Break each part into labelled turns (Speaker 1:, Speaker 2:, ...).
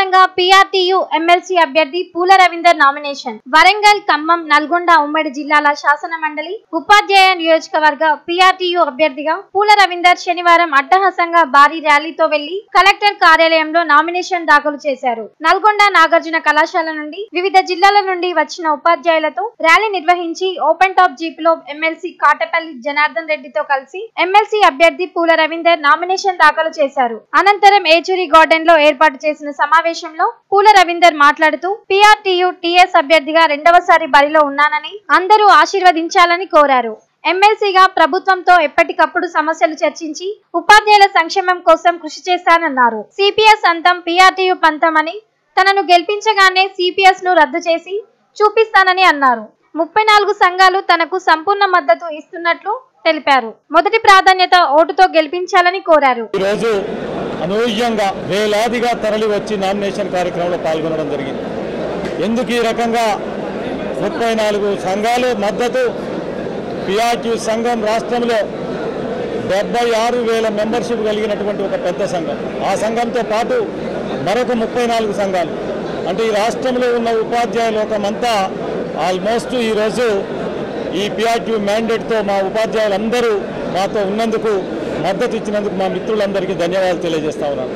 Speaker 1: వ్యాప్తంగా పిఆర్టీయు ఎమ్మెల్సీ అభ్యర్థి పూల రవీందర్ నామినేషన్ వరంగల్ ఖమ్మం నల్గొండ ఉమ్మడి జిల్లాల శాసన మండలి ఉపాధ్యాయ నియోజకవర్గ పిఆర్టీయు అభ్యర్థిగా పూల రవీందర్ శనివారం అట్టహాసంగా భారీ ర్యాలీతో వెళ్లి కలెక్టర్ కార్యాలయంలో నామినేషన్ దాఖలు చేశారు నల్గొండ నాగార్జున కళాశాల నుండి వివిధ జిల్లాల నుండి వచ్చిన ఉపాధ్యాయులతో ర్యాలీ నిర్వహించి ఓపెన్ టాప్ జీప్ లో ఎమ్మెల్సీ కాటపల్లి జనార్దన్ రెడ్డితో కలిసి ఎమ్మెల్సీ అభ్యర్థి పూల రవీందర్ నామినేషన్ దాఖలు చేశారు అనంతరం ఏచూరి గార్డెన్ లో ఏర్పాటు చేసిన సమావేశంలో పూల రవీందర్ మాట్లాడుతూ పిఆర్టీయు టీఎస్ అభ్యర్థిగా రెండవసారి బరిలో ఉన్నానని అందరూ ఆశీర్వదించాలని కోరారు ఎమ్మెల్సీగా ప్రభుత్వంతో ఎప్పటికప్పుడు సమస్యలు చర్చించి ఉపాధ్యాయుల సంక్షేమం కోసం కృషి చేస్తానన్నారు సిపిఎస్ అంతం పిఆర్టీయు పంతం అని తనను గెలిపించగానే సిపిఎస్ ను రద్దు చేసి చూపిస్తానని అన్నారు ముప్పై నాలుగు సంఘాలు తనకు సంపూర్ణ మద్దతు ఇస్తున్నట్లు తెలిపారు మొదటి ప్రాధాన్యత ఓటుతో గెలిపించాలని కోరారు
Speaker 2: ఈరోజు అనూహ్యంగా వేలాదిగా తరలి వచ్చి నామినేషన్ కార్యక్రమంలో పాల్గొనడం జరిగింది ఎందుకు ఈ రకంగా ముప్పై నాలుగు సంఘాలు మద్దతు పిఆర్టీ సంఘం రాష్ట్రంలో డెబ్బై ఆరు వేల మెంబర్షిప్ కలిగినటువంటి ఒక పెద్ద సంఘం ఆ సంఘంతో పాటు మరొక ముప్పై నాలుగు సంఘాలు అంటే ఈ రాష్ట్రంలో ఉన్న ఉపాధ్యాయ లోకమంతా ఆల్మోస్ట్ ఈరోజు ఈ పిఆర్టీ మ్యాండేట్తో మా ఉపాధ్యాయులందరూ మాతో ఉన్నందుకు మద్దతు ఇచ్చినందుకు మా మిత్రులందరికీ ధన్యవాదాలు తెలియజేస్తా ఉన్నాను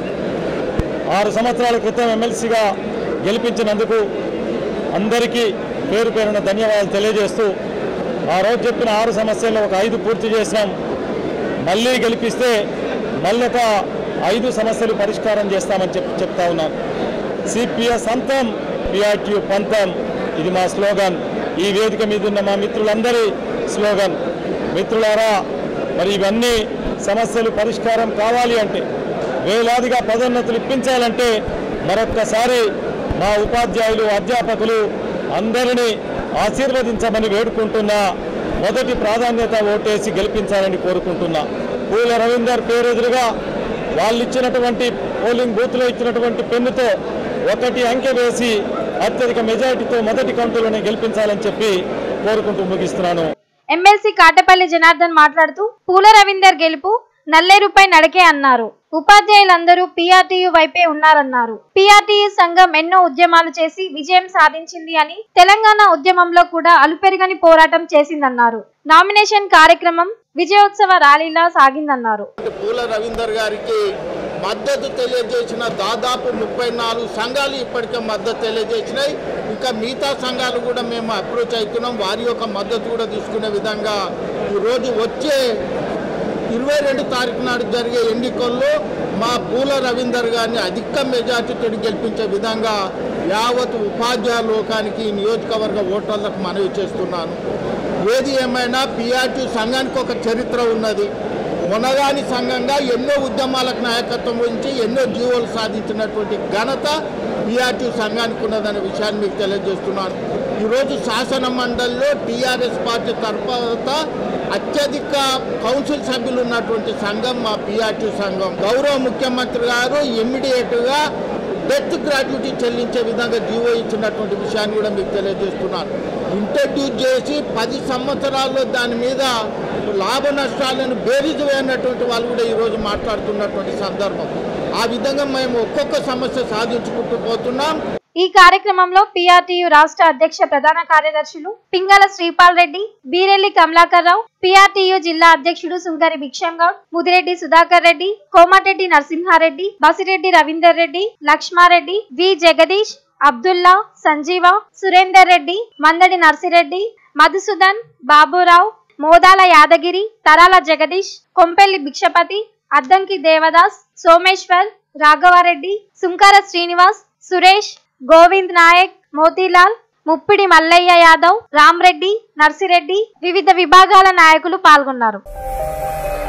Speaker 2: ఆరు సంవత్సరాల క్రితం ఎమ్మెల్సీగా గెలిపించినందుకు అందరికీ పేరు పేరున ధన్యవాదాలు తెలియజేస్తూ ఆ రోజు చెప్పిన ఆరు సమస్యల్లో ఒక ఐదు పూర్తి చేసినాం మళ్ళీ గెలిపిస్తే మళ్ళీ ఒక ఐదు సమస్యలు పరిష్కారం చేస్తామని చెప్పి చెప్తా ఉన్నాను సిపిఎస్ అంతం పిఆర్టీ పంతం ఇది మా స్లోగన్ ఈ వేదిక మీద ఉన్న మా మిత్రులందరి స్లోగన్ మిత్రులారా మరి ఇవన్నీ సమస్యలు పరిష్కారం కావాలి అంటే వేలాదిగా పదోన్నతులు ఇప్పించాలంటే మరొక్కసారి మా ఉపాధ్యాయులు అధ్యాపకులు అందరినీ ఆశీర్వదించమని వేడుకుంటున్నా మొదటి ప్రాధాన్యత ఓటేసి గెలిపించాలని కోరుకుంటున్నా పూల రవీందర్ పేరెదురుగా వాళ్ళు ఇచ్చినటువంటి పోలింగ్ బూత్లో ఇచ్చినటువంటి పెన్నుతో ఒకటి అంకె వేసి అత్యధిక మెజారిటీతో మొదటి కౌంటులోనే గెలిపించాలని చెప్పి కోరుకుంటూ ముగిస్తున్నాను
Speaker 1: ఎమ్మెల్సీ కాటపల్లి జనార్దన్ మాట్లాడుతూ పూల రవీందర్ గెలుపు నల్లేరుపై నడకే అన్నారు ఉపాధ్యాయులందరూ పిఆర్టీయు వైపే ఉన్నారన్నారు పిఆర్టీయు సంఘం ఎన్నో ఉద్యమాలు చేసి విజయం సాధించింది అని తెలంగాణ ఉద్యమంలో కూడా అలుపెరగని పోరాటం చేసిందన్నారు నామినేషన్ కార్యక్రమం విజయోత్సవ ర్యాలీలా సాగిందన్నారు
Speaker 3: పూల రవీందర్ గారికి మద్దతు తెలియజేసిన దాదాపు ముప్పై నాలుగు సంఘాలు ఇప్పటికే మద్దతు తెలియజేసినాయి ఇంకా మిగతా సంఘాలు కూడా మేము అప్రోచ్ అవుతున్నాం వారి యొక్క మద్దతు కూడా తీసుకునే విధంగా ఈరోజు వచ్చే ఇరవై రెండు తారీఖు నాడు జరిగే ఎన్నికల్లో మా పూల రవీందర్ గారిని అధిక మెజార్టీతో గెలిపించే విధంగా యావత్ ఉపాధ్యాయ లోకానికి ఈ నియోజకవర్గ ఓటర్లకు మనవి చేస్తున్నాను ఏది ఏమైనా పిఆర్టీ సంఘానికి ఒక చరిత్ర ఉన్నది మొనగాని సంఘంగా ఎన్నో ఉద్యమాలకు నాయకత్వం వహించి ఎన్నో జీవోలు సాధించినటువంటి ఘనత పిఆర్టీ సంఘానికి ఉన్నదనే విషయాన్ని మీకు తెలియజేస్తున్నాను ఈరోజు శాసన మండలిలో టీఆర్ఎస్ పార్టీ తరఫున అత్యధిక కౌన్సిల్ సభ్యులు ఉన్నటువంటి సంఘం మా పిఆర్టీ సంఘం గౌరవ ముఖ్యమంత్రి గారు ఇమ్మీడియట్గా డెత్ గ్రాట్యుటీ చెల్లించే విధంగా జీవో ఇచ్చినటువంటి విషయాన్ని కూడా మీకు తెలియజేస్తున్నాను ఇంట్రడ్యూస్ చేసి పది సంవత్సరాల్లో దాని మీద లాభ నష్టాలను బేరీజు వేయనటువంటి వాళ్ళు కూడా ఈరోజు మాట్లాడుతున్నటువంటి సందర్భం ఆ విధంగా మేము ఒక్కొక్క సమస్య సాధించుకుంటూ పోతున్నాం
Speaker 1: ఈ కార్యక్రమంలో పిఆర్టీయు రాష్ట్ర అధ్యక్ష ప్రధాన కార్యదర్శులు పింగళ శ్రీపాల్ రెడ్డి బీరెల్లి కమలాకర్ రావు పిఆర్టీయు జిల్లా అధ్యక్షుడు సుంకరి భిక్షం గౌడ్ ముదిరెడ్డి సుధాకర్ రెడ్డి కోమటిరెడ్డి నరసింహారెడ్డి బసిరెడ్డి రవీందర్ రెడ్డి లక్ష్మారెడ్డి వి జగదీష్ అబ్దుల్లా సంజీవ సురేందర్ రెడ్డి మందడి నర్సిరెడ్డి మధుసూదన్ బాబురావు మోదాల యాదగిరి తరాల జగదీష్ కొంపెల్లి భిక్షపతి అద్దంకి దేవదాస్ సోమేశ్వర్ రాఘవారెడ్డి సుంకర శ్రీనివాస్ సురేష్ గోవింద్ నాయక్ మోతీలాల్ ముప్పిడి మల్లయ్య యాదవ్ రామ్రెడ్డి నర్సిరెడ్డి వివిధ విభాగాల నాయకులు పాల్గొన్నారు